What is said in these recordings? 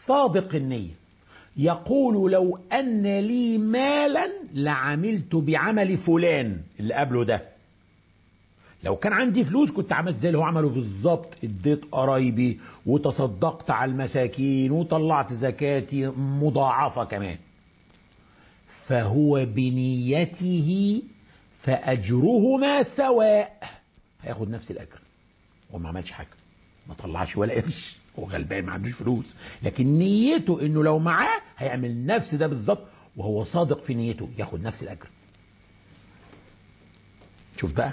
صادق النية يقول لو أن لي مالا لعملت بعمل فلان اللي قبله ده لو كان عندي فلوس كنت عملت زي اللي هو عمله بالظبط اديت قرايبي وتصدقت على المساكين وطلعت زكاتي مضاعفة كمان فهو بنيته فأجرهما سواء هياخد نفس الأجر هو ما عملش حاجة ما طلعش ولا قرش هو غلبان ما عندوش فلوس لكن نيته انه لو معاه هيعمل نفس ده بالظبط وهو صادق في نيته ياخد نفس الاجر شوف بقى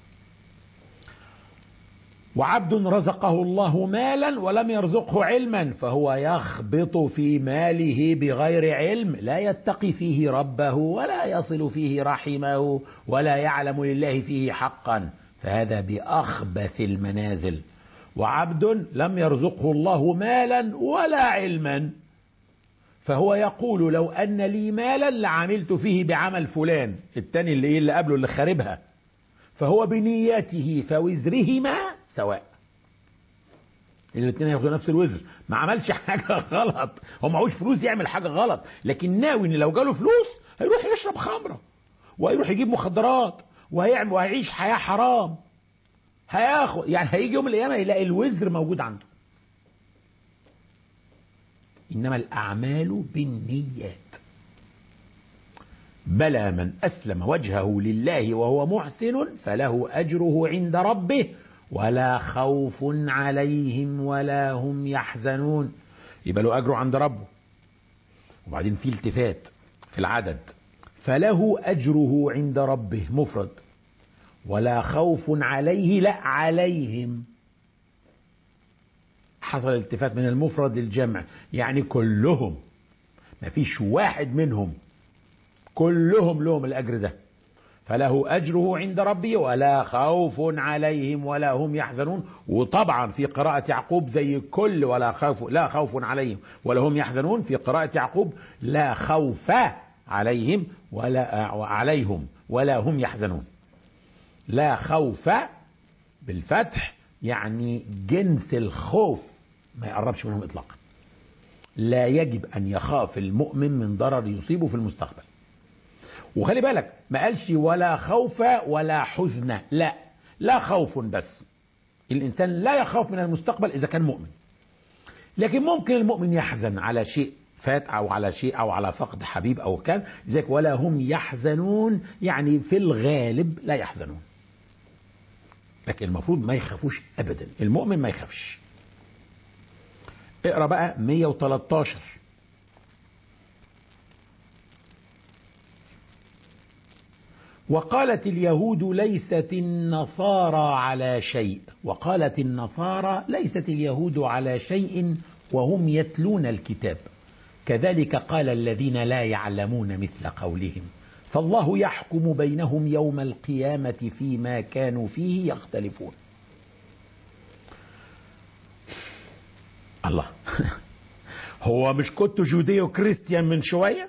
وعبد رزقه الله مالا ولم يرزقه علما فهو يخبط في ماله بغير علم لا يتقي فيه ربه ولا يصل فيه رحمه ولا يعلم لله فيه حقا فهذا باخبث المنازل وعبد لم يرزقه الله مالا ولا علما فهو يقول لو ان لي مالا لعملت فيه بعمل فلان التاني اللي ايه اللي قبله اللي خاربها فهو بنيته فوزرهما سواء الاثنين هياخدوا نفس الوزر ما عملش حاجه غلط هو معهوش فلوس يعمل حاجه غلط لكن ناوي ان لو جاله فلوس هيروح يشرب خمره وهيروح يجيب مخدرات وهيعمل وهيعيش حياه حرام هياخد يعني هيجي يوم القيامه يلاقي الوزر موجود عنده انما الاعمال بالنيات بلى من اسلم وجهه لله وهو محسن فله اجره عند ربه ولا خوف عليهم ولا هم يحزنون يبقى له اجره عند ربه وبعدين في التفات في العدد فله اجره عند ربه مفرد ولا خوف عليه لا عليهم حصل التفات من المفرد للجمع يعني كلهم ما فيش واحد منهم كلهم لهم الأجر ده فله أجره عند ربه ولا خوف عليهم ولا هم يحزنون وطبعا في قراءة يعقوب زي كل ولا خوف لا خوف عليهم ولا هم يحزنون في قراءة يعقوب لا خوف عليهم ولا عليهم ولا هم يحزنون لا خوف بالفتح يعني جنس الخوف ما يقربش منهم اطلاقا لا يجب ان يخاف المؤمن من ضرر يصيبه في المستقبل وخلي بالك ما قالش ولا خوف ولا حزن لا لا خوف بس الانسان لا يخاف من المستقبل اذا كان مؤمن لكن ممكن المؤمن يحزن على شيء فات او على شيء او على فقد حبيب او كان ذلك ولا هم يحزنون يعني في الغالب لا يحزنون لكن المفروض ما يخافوش ابدا المؤمن ما يخافش اقرا بقى 113 وقالت اليهود ليست النصارى على شيء وقالت النصارى ليست اليهود على شيء وهم يتلون الكتاب كذلك قال الذين لا يعلمون مثل قولهم فالله يحكم بينهم يوم القيامة فيما كانوا فيه يختلفون الله هو مش كنت جوديو كريستيان من شوية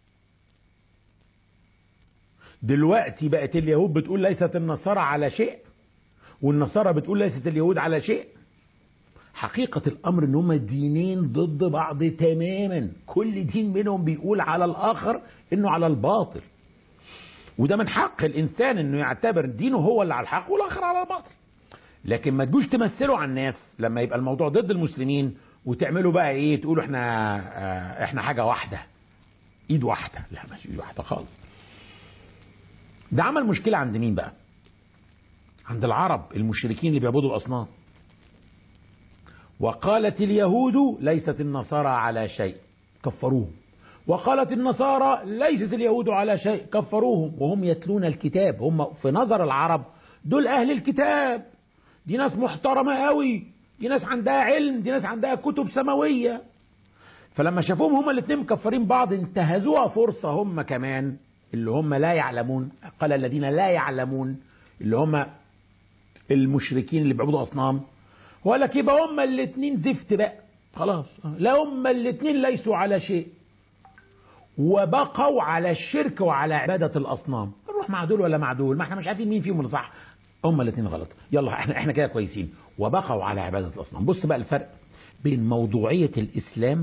دلوقتي بقت اليهود بتقول ليست النصارى على شيء والنصارى بتقول ليست اليهود على شيء حقيقة الأمر إن هما دينين ضد بعض تماما كل دين منهم بيقول على الآخر إنه على الباطل وده من حق الإنسان إنه يعتبر دينه هو اللي على الحق والآخر على الباطل لكن ما تجوش تمثلوا على الناس لما يبقى الموضوع ضد المسلمين وتعملوا بقى ايه تقولوا احنا اه احنا حاجه واحده ايد واحده لا مش ايد واحده خالص ده عمل مشكله عند مين بقى عند العرب المشركين اللي بيعبدوا الاصنام وقالت اليهود ليست النصارى على شيء كفروهم وقالت النصارى ليست اليهود على شيء كفروهم وهم يتلون الكتاب هم في نظر العرب دول اهل الكتاب دي ناس محترمه قوي دي ناس عندها علم دي ناس عندها كتب سماويه فلما شافوهم هما الاثنين مكفرين بعض انتهزوها فرصه هم كمان اللي هم لا يعلمون قال الذين لا يعلمون اللي هم المشركين اللي بيعبدوا اصنام وقال لك يبقى هما الاثنين زفت بقى خلاص لا هما الاثنين ليسوا على شيء وبقوا على الشرك وعلى عباده الاصنام نروح مع دول ولا مع دول ما احنا مش عارفين مين فيهم اللي صح هما الاثنين غلط يلا احنا احنا كده كويسين وبقوا على عباده الاصنام بص بقى الفرق بين موضوعيه الاسلام